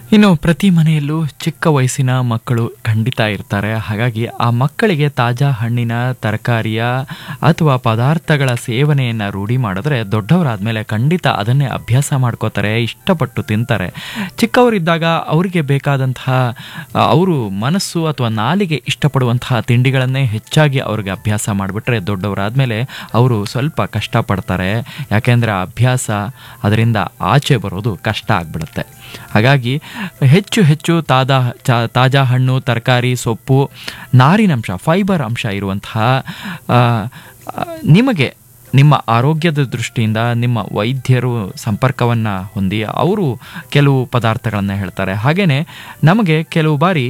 ಇನ್ನು ಪ್ರತಿ ಮನೆಯಲ್ಲೂ ಚಿಕ್ಕ ವಯಸ್ಸಿನ ಮಕ್ಕಳು ಖಂಡಿತ ಇರ್ತಾರೆ ಹಾಗಾಗಿ ಆ ಮಕ್ಕಳಿಗೆ ತಾಜಾ ಹಣ್ಣಿನ ತರಕಾರಿಯ ಅಥವಾ ಪದಾರ್ಥಗಳ ಸೇವನೆಯನ್ನು ರೂಢಿ ಮಾಡಿದ್ರೆ ದೊಡ್ಡವರಾದ್ಮೇಲೆ ಖಂಡಿತ ಅದನ್ನೇ ಅಭ್ಯಾಸ ಮಾಡ್ಕೋತಾರೆ ಇಷ್ಟಪಟ್ಟು ತಿಂತಾರೆ ಚಿಕ್ಕವರಿದ್ದಾಗ ಅವರಿಗೆ ಬೇಕಾದಂತಹ ಆ, ಅವರು ಮನಸ್ಸು ಅಥವಾ ನಾಲಿಗೆ ಇಷ್ಟಪಡುವಂತಹ ತಿಂಡಿಗಳನ್ನೇ ಹೆಚ್ಚಾಗಿ ಅವ್ರಿಗೆ ಅಭ್ಯಾಸ ಮಾಡಿಬಿಟ್ರೆ ದೊಡ್ಡವರಾದ್ಮೇಲೆ ಅವರು ಸ್ವಲ್ಪ ಕಷ್ಟಪಡ್ತಾರೆ ಯಾಕೆಂದರೆ ಅಭ್ಯಾಸ ಅದರಿಂದ ಆಚೆ ಬರೋದು ಕಷ್ಟ ಆಗ್ಬಿಡುತ್ತೆ ಹಾಗಾಗಿ ಹೆಚ್ಚು ಹೆಚ್ಚು ತಾಜಾ ಚಾ- ತಾಜಾ ಹಣ್ಣು ತರಕಾರಿ ಸೊಪ್ಪು ನಾರಿನಂಶ ಫೈಬರ್ ಅಂಶ ಇರುವಂತಹ ಆ, ಆ, ನಿಮಗೆ ನಿಮ್ಮ ಆರೋಗ್ಯದ ದೃಷ್ಟಿಯಿಂದ ನಿಮ್ಮ ವೈದ್ಯರು ಸಂಪರ್ಕವನ್ನು ಹೊಂದಿ ಅವರು ಕೆಲವು ಪದಾರ್ಥಗಳನ್ನು ಹೇಳ್ತಾರೆ ಹಾಗೆಯೇ ನಮಗೆ ಕೆಲವು ಬಾರಿ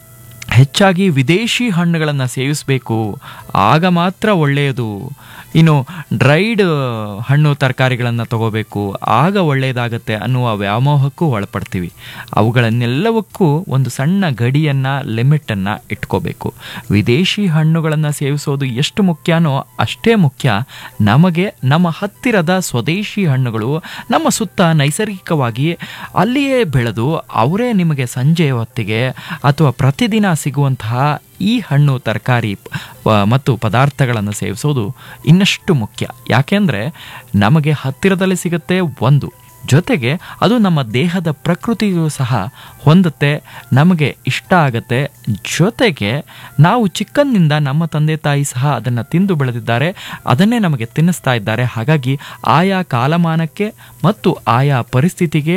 ಹೆಚ್ಚಾಗಿ ವಿದೇಶಿ ಹಣ್ಣುಗಳನ್ನು ಸೇವಿಸಬೇಕು ಆಗ ಮಾತ್ರ ಒಳ್ಳೆಯದು ಇನ್ನು ಡ್ರೈಡ್ ಹಣ್ಣು ತರಕಾರಿಗಳನ್ನು ತಗೋಬೇಕು ಆಗ ಒಳ್ಳೆಯದಾಗತ್ತೆ ಅನ್ನುವ ವ್ಯಾಮೋಹಕ್ಕೂ ಒಳಪಡ್ತೀವಿ ಅವುಗಳನ್ನೆಲ್ಲವಕ್ಕೂ ಒಂದು ಸಣ್ಣ ಗಡಿಯನ್ನು ಲಿಮಿಟನ್ನು ಇಟ್ಕೋಬೇಕು ವಿದೇಶಿ ಹಣ್ಣುಗಳನ್ನು ಸೇವಿಸೋದು ಎಷ್ಟು ಮುಖ್ಯನೋ ಅಷ್ಟೇ ಮುಖ್ಯ ನಮಗೆ ನಮ್ಮ ಹತ್ತಿರದ ಸ್ವದೇಶಿ ಹಣ್ಣುಗಳು ನಮ್ಮ ಸುತ್ತ ನೈಸರ್ಗಿಕವಾಗಿ ಅಲ್ಲಿಯೇ ಬೆಳೆದು ಅವರೇ ನಿಮಗೆ ಸಂಜೆ ಹೊತ್ತಿಗೆ ಅಥವಾ ಪ್ರತಿದಿನ ಸಿಗುವಂತಹ ಈ ಹಣ್ಣು ತರಕಾರಿ ಪ- ಮತ್ತು ಪದಾರ್ಥಗಳನ್ನು ಸೇವಿಸೋದು ಇನ್ನಷ್ಟು ಮುಖ್ಯ ಯಾಕೆಂದರೆ ನಮಗೆ ಹತ್ತಿರದಲ್ಲಿ ಸಿಗುತ್ತೆ ಒಂದು ಜೊತೆಗೆ ಅದು ನಮ್ಮ ದೇಹದ ಪ್ರಕೃತಿಯೂ ಸಹ ಹೊಂದುತ್ತೆ ನಮಗೆ ಇಷ್ಟ ಆಗತ್ತೆ ಜೊತೆಗೆ ನಾವು ಚಿಕ್ಕಂದಿನಿಂದ ನಮ್ಮ ತಂದೆ ತಾಯಿ ಸಹ ಅದನ್ನು ತಿಂದು ಬೆಳೆದಿದ್ದಾರೆ ಅದನ್ನೇ ನಮಗೆ ತಿನ್ನಿಸ್ತಾ ಇದ್ದಾರೆ ಹಾಗಾಗಿ ಆಯಾ ಕಾಲಮಾನಕ್ಕೆ ಮತ್ತು ಆಯಾ ಪರಿಸ್ಥಿತಿಗೆ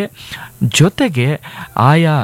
ಜೊತೆಗೆ ಆಯಾ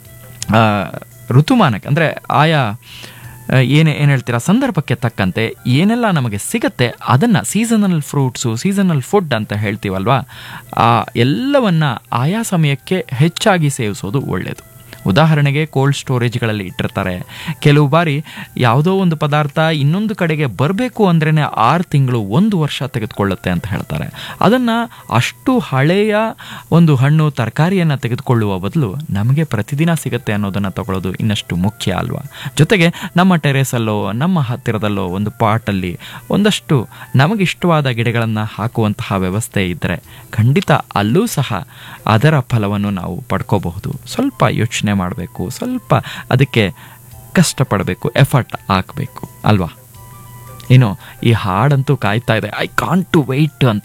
ಆ, ಋತುಮಾನಕ್ಕೆ ಅಂದರೆ ಆಯಾ ಆ, ಏನೇ ಏನು ಹೇಳ್ತೀರಾ ಸಂದರ್ಭಕ್ಕೆ ತಕ್ಕಂತೆ ಏನೆಲ್ಲ ನಮಗೆ ಸಿಗತ್ತೆ ಅದನ್ನು ಸೀಸನಲ್ ಫ್ರೂಟ್ಸು ಸೀಸನಲ್ ಫುಡ್ ಅಂತ ಹೇಳ್ತೀವಲ್ವಾ ಆ ಎಲ್ಲವನ್ನ ಆಯಾ ಸಮಯಕ್ಕೆ ಹೆಚ್ಚಾಗಿ ಸೇವಿಸೋದು ಒಳ್ಳೆಯದು ಉದಾಹರಣೆಗೆ ಕೋಲ್ಡ್ ಸ್ಟೋರೇಜ್ಗಳಲ್ಲಿ ಇಟ್ಟಿರ್ತಾರೆ ಕೆಲವು ಬಾರಿ ಯಾವುದೋ ಒಂದು ಪದಾರ್ಥ ಇನ್ನೊಂದು ಕಡೆಗೆ ಬರಬೇಕು ಅಂದ್ರೇ ಆರು ತಿಂಗಳು ಒಂದು ವರ್ಷ ತೆಗೆದುಕೊಳ್ಳುತ್ತೆ ಅಂತ ಹೇಳ್ತಾರೆ ಅದನ್ನು ಅಷ್ಟು ಹಳೆಯ ಒಂದು ಹಣ್ಣು ತರಕಾರಿಯನ್ನು ತೆಗೆದುಕೊಳ್ಳುವ ಬದಲು ನಮಗೆ ಪ್ರತಿದಿನ ಸಿಗುತ್ತೆ ಅನ್ನೋದನ್ನು ತಗೊಳ್ಳೋದು ಇನ್ನಷ್ಟು ಮುಖ್ಯ ಅಲ್ವಾ ಜೊತೆಗೆ ನಮ್ಮ ಟೆರೇಸಲ್ಲೋ ನಮ್ಮ ಹತ್ತಿರದಲ್ಲೋ ಒಂದು ಪಾಟಲ್ಲಿ ಒಂದಷ್ಟು ನಮಗಿಷ್ಟವಾದ ಗಿಡಗಳನ್ನು ಹಾಕುವಂತಹ ವ್ಯವಸ್ಥೆ ಇದ್ದರೆ ಖಂಡಿತ ಅಲ್ಲೂ ಸಹ ಅದರ ಫಲವನ್ನು ನಾವು ಪಡ್ಕೋಬಹುದು ಸ್ವಲ್ಪ ಯೋಚನೆ ಮಾಡಬೇಕು ಸ್ವಲ್ಪ ಅದಕ್ಕೆ ಕಷ್ಟಪಡಬೇಕು ಎಫರ್ಟ್ ಹಾಕಬೇಕು ಅಲ್ವಾ ಇನ್ನು ಈ ಹಾಡಂತೂ ಕಾಯ್ತಾ ಇದೆ ಐ ಕಾಂಟ್ ಟು ವೆಯ್ಟ್ ಅಂತ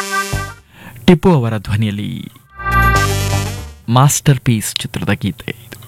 ಟಿಪ್ಪು ಅವರ ಧ್ವನಿಯಲ್ಲಿ ಮಾಸ್ಟರ್ ಪೀಸ್ ಚಿತ್ರದ ಗೀತೆ ಇದು